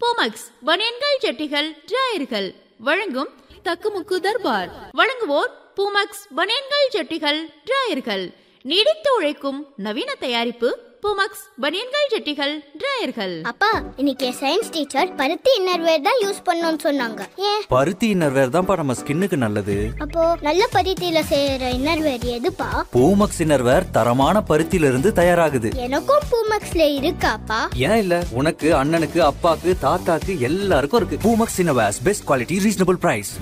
பூமக்ஸ் பனியன்கள் ஜட்டிகள் டிராயர்கள் வழங்கும் தக்குமுக்கு தர்பார் வழங்குவோர் பூமக்ஸ் பனியன்கள் ஜட்டிகள் டிராயர்கள் நீடித்து உழைக்கும் நவீன தயாரிப்பு பூமக்ஸ் பனியன்கள் ஜட்டிகள் டிராயர்கள் அப்பா இன்னைக்கு சயின்ஸ் டீச்சர் பருத்தி இன்னர்வேர் தான் யூஸ் பண்ணணும்னு சொன்னாங்க ஏன் பருத்தி இன்னர்வேர் தான்ப்பா நம்ம ஸ்கின்னுக்கு நல்லது அப்போ நல்ல பருத்தியில செய்யற இன்னர்வேர் எதுப்பா பூமக்ஸ் இன்னர்வேர் தரமான பருத்தியில இருந்து தயாராகுது எனக்கும் பூமக்ஸ்ல இருக்காப்பா ஏன் இல்ல உனக்கு அண்ணனுக்கு அப்பாக்கு தாத்தாக்கு எல்லாருக்கும் இருக்கு Poomex innerwears best quality reasonable price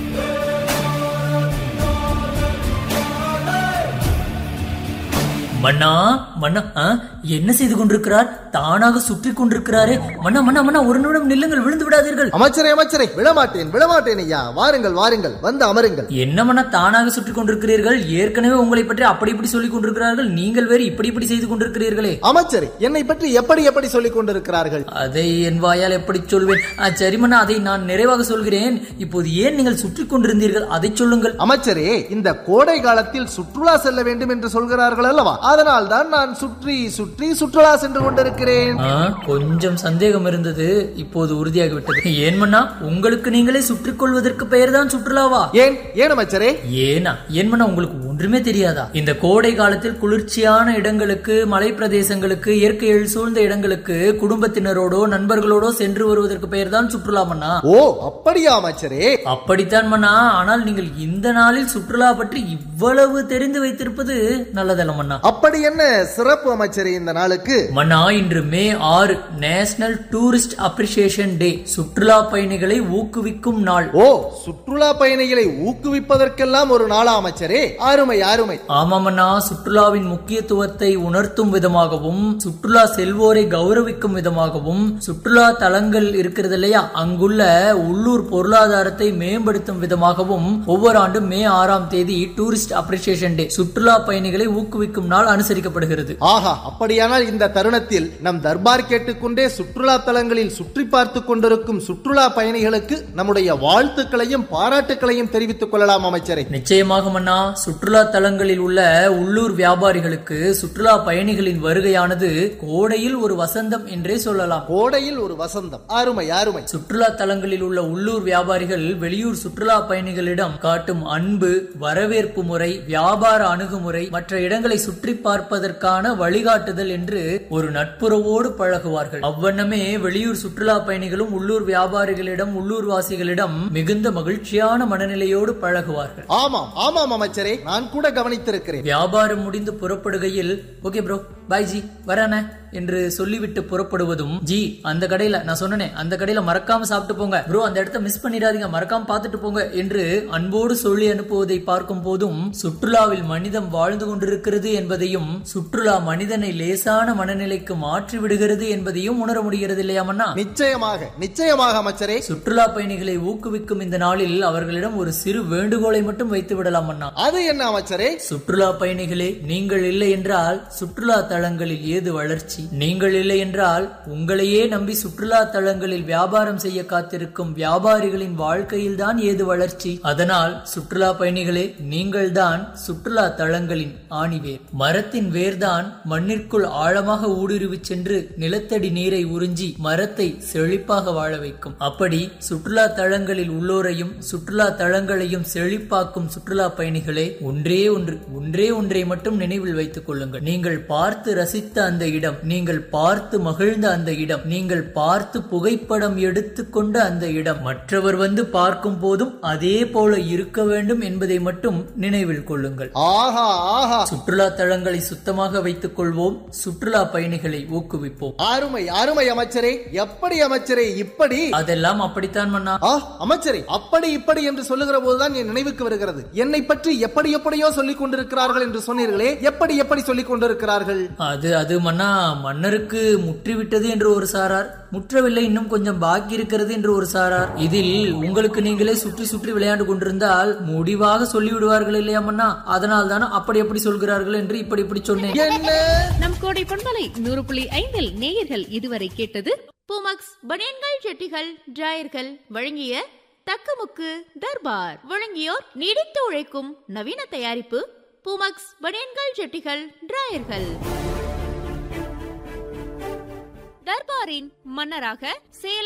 மன்னா மன்னா ஆ, என்ன செய்து கொண்டிருக்கிறார் தானாக சுற்றி கொண்டிருக்கிறாரே மன்னா மன்னா மன்னா ஒரு நிமிடம் நில்லுங்கள் விழுந்து விடாதீர்கள் அமைச்சரே அமைச்சரே விடமாட்டேன் விடமாட்டேன் ஐயா வாருங்கள் வாருங்கள் வந்து அமருங்கள் என்ன மன்னா தானாக சுற்றி கொண்டிருக்கிறீர்கள் ஏற்கனவே உங்களை பற்றி அப்படி இப்படி சொல்லிக் கொண்டிருக்கிறார்கள் நீங்கள் வேறு இப்படி இப்படி செய்து கொண்டிருக்கிறீர்களே அமைச்சரே என்னை பற்றி எப்படி எப்படி சொல்லிக் கொண்டிருக்கிறார்கள் அதை என் வாயால் எப்படி சொல்வேன் ஆ, சரி மன்னா அதை நான் நிறைவாக சொல்கிறேன் இப்போது ஏன் நீங்கள் சுற்றி கொண்டிருந்தீர்கள் அதை சொல்லுங்கள் அமைச்சரே இந்த கோடை காலத்தில் சுற்றுலா செல்ல வேண்டும் என்று சொல்கிறார்கள் அல்லவா அதனால் தான் நான் சுற்றி சுற்றி சுற்றுலா சென்று கொண்டிருக்கிறேன் ஆ, கொஞ்சம் சந்தேகம் இருந்தது இப்போது உறுதியாகிவிட்டது ஏன் மன்னா உங்களுக்கு நீங்களே சுற்றிக் கொள்வதற்கு பெயர்தான் சுற்றுலாவா ஏன் ஏன் அமைச்சரே ஏனா ஏன் மன்னா உங்களுக்கு ஒன்றுமே தெரியாதா இந்த கோடை காலத்தில் குளிர்ச்சியான இடங்களுக்கு மலை பிரதேசங்களுக்கு இயற்கை எழில் சூழ்ந்த இடங்களுக்கு குடும்பத்தினரோடோ நண்பர்களோடோ சென்று வருவதற்கு பெயர்தான் சுற்றுலா மன்னா ஓ அப்படியா அமைச்சரே அப்படித்தான் மன்னா ஆனால் நீங்கள் இந்த நாளில் சுற்றுலா பற்றி இவ்வளவு தெரிந்து வைத்திருப்பது நல்லதல்ல மன்னா அப்படி என்ன சிறப்பு அமைச்சரே இந்த நாளுக்கு மன்னா இன்று மே ஆறு நேஷனல் டூரிஸ்ட் அப்ரிசியேஷன் டே சுற்றுலா பயணிகளை ஊக்குவிக்கும் நாள் ஓ சுற்றுலா பயணிகளை ஊக்குவிப்பதற்கெல்லாம் ஒரு நாளா அமைச்சரே அருமை அருமை ஆமாமண்ணா சுற்றுலாவின் முக்கியத்துவத்தை உணர்த்தும் விதமாகவும் சுற்றுலா செல்வோரை கௌரவிக்கும் விதமாகவும் சுற்றுலா தலங்கள் இருக்கிறது இல்லையா அங்குள்ள உள்ளூர் பொருளாதாரத்தை மேம்படுத்தும் விதமாகவும் ஒவ்வொரு ஆண்டும் மே ஆறாம் தேதி டூரிஸ்ட் அப்ரிசியேஷன் டே சுற்றுலா பயணிகளை ஊக்குவிக்கும் நாள் அனுசரிக்கப்படுகிறது ஆஹா அப்படியானால் இந்த தருணத்தில் நம் தர்பார் கேட்டுக்கொண்டே சுற்றுலா தலங்களில் சுற்றி பார்த்து கொண்டிருக்கும் சுற்றுலா பயணிகளுக்கு நம்முடைய வாழ்த்துக்களையும் பாராட்டுக்களையும் தெரிவித்துக் கொள்ளலாம் அமைச்சரே நிச்சயமாக மன்னா சுற்றுலா தலங்களில் உள்ள உள்ளூர் வியாபாரிகளுக்கு சுற்றுலா பயணிகளின் வருகையானது கோடையில் ஒரு வசந்தம் என்றே சொல்லலாம் கோடையில் ஒரு வசந்தம் அருமை அருமை சுற்றுலா தலங்களில் உள்ள உள்ளூர் வியாபாரிகள் வெளியூர் சுற்றுலா பயணிகளிடம் காட்டும் அன்பு வரவேற்பு முறை வியாபார அணுகுமுறை மற்ற இடங்களை சுற்றி பார்ப்பதற்கான வழிகாட்டுதல் என்று ஒரு நட்புறவோடு பழகுவார்கள் அவ்வண்ணமே வெளியூர் சுற்றுலா பயணிகளும் உள்ளூர் வியாபாரிகளிடம் உள்ளூர் வாசிகளிடம் மிகுந்த மகிழ்ச்சியான மனநிலையோடு பழகுவார்கள் ஆமாம் ஆமாம் அமைச்சரே நான் கூட கவனித்திருக்கிறேன் வியாபாரம் முடிந்து புறப்படுகையில் ஓகே ப்ரோ பாய் ஜி வரானே என்று சொல்லிவிட்டு புறப்படுவதும் ஜி அந்த கடையில நான் சொன்னனே அந்த கடையில மறக்காம சாப்பிட்டு போங்க ப்ரோ அந்த இடத்த மிஸ் பண்ணிடாதீங்க மறக்காம பார்த்துட்டு போங்க என்று அன்போடு சொல்லி அனுப்புவதை பார்க்கும் போதும் சுற்றுலாவில் மனிதம் வாழ்ந்து கொண்டிருக்கிறது என்பதையும் சுற்றுலா மனிதனை லேசான மனநிலைக்கு மாற்றி விடுகிறது என்பதையும் உணர முடிகிறது இல்லையா மன்னா நிச்சயமாக நிச்சயமாக அமைச்சரே சுற்றுலா பயணிகளை ஊக்குவிக்கும் இந்த நாளில் அவர்களிடம் ஒரு சிறு வேண்டுகோளை மட்டும் வைத்து விடலாம் அண்ணா அது என்ன அமைச்சரே சுற்றுலா பயணிகளே நீங்கள் இல்லை என்றால் சுற்றுலா தலங்களில் ஏது வளர்ச்சி நீங்கள் இல்லை என்றால் உங்களையே நம்பி சுற்றுலா தலங்களில் வியாபாரம் செய்ய காத்திருக்கும் வியாபாரிகளின் வாழ்க்கையில் தான் ஏது வளர்ச்சி அதனால் சுற்றுலா பயணிகளே நீங்கள்தான் சுற்றுலா தலங்களின் ஆணிவேர் மரத்தின் வேர்தான் மண்ணிற்குள் ஆழமாக ஊடுருவிச் சென்று நிலத்தடி நீரை உறிஞ்சி மரத்தை செழிப்பாக வாழ வைக்கும் அப்படி சுற்றுலா தலங்களில் உள்ளோரையும் சுற்றுலா தலங்களையும் செழிப்பாக்கும் சுற்றுலா பயணிகளே ஒன்றே ஒன்று ஒன்றே ஒன்றை மட்டும் நினைவில் வைத்துக் கொள்ளுங்கள் நீங்கள் பார்த்து ரசித்த அந்த இடம் நீங்கள் பார்த்து மகிழ்ந்த அந்த இடம் நீங்கள் பார்த்து புகைப்படம் எடுத்துக்கொண்ட அந்த இடம் மற்றவர் வந்து பார்க்கும் போதும் அதே போல இருக்க வேண்டும் என்பதை மட்டும் நினைவில் கொள்ளுங்கள் ஆஹா ஆஹா சுற்றுலா தலங்களை சுத்தமாக வைத்துக் கொள்வோம் சுற்றுலா பயணிகளை ஊக்குவிப்போம் அருமை அருமை அமைச்சரே எப்படி அமைச்சரே இப்படி அதெல்லாம் அப்படித்தான் மன்னா ஆ அமைச்சரே அப்படி இப்படி என்று சொல்லுகிற போதுதான் என் நினைவுக்கு வருகிறது என்னை பற்றி எப்படி எப்படியோ சொல்லிக் கொண்டிருக்கிறார்கள் என்று சொன்னீர்களே எப்படி எப்படி சொல்லிக் கொண்டிருக்கிறார்கள் அது அது மன்னா மன்னருக்கு முற்றிவிட்டது என்று ஒரு சாரார் முற்றவில்லை இன்னும் கொஞ்சம் பாக்கி இருக்கிறது என்று ஒரு சாரார் இதில் உங்களுக்கு நீங்களே சுற்றி சுற்றி விளையாண்டு கொண்டிருந்தால் முடிவாக சொல்லிவிடுவார்கள் இல்லையா மன்னா அதனால் தானே அப்படி அப்படி சொல்கிறார்கள் என்று இப்படி இப்படி சொன்னேன் என்ன நம் கோடை பண்பலை நூறு புள்ளி ஐந்தில் நேயர்கள் இதுவரை கேட்டது பூமக்ஸ் பனியன்கள் ஜட்டிகள் டிராயர்கள் வழங்கிய தக்கமுக்கு தர்பார் வழங்கியோர் நீடித்து உழைக்கும் நவீன தயாரிப்பு பூமக்ஸ் பனியன்கள் ஜட்டிகள் டிராயர்கள் தர்பாரின் மன்னராக சேலம்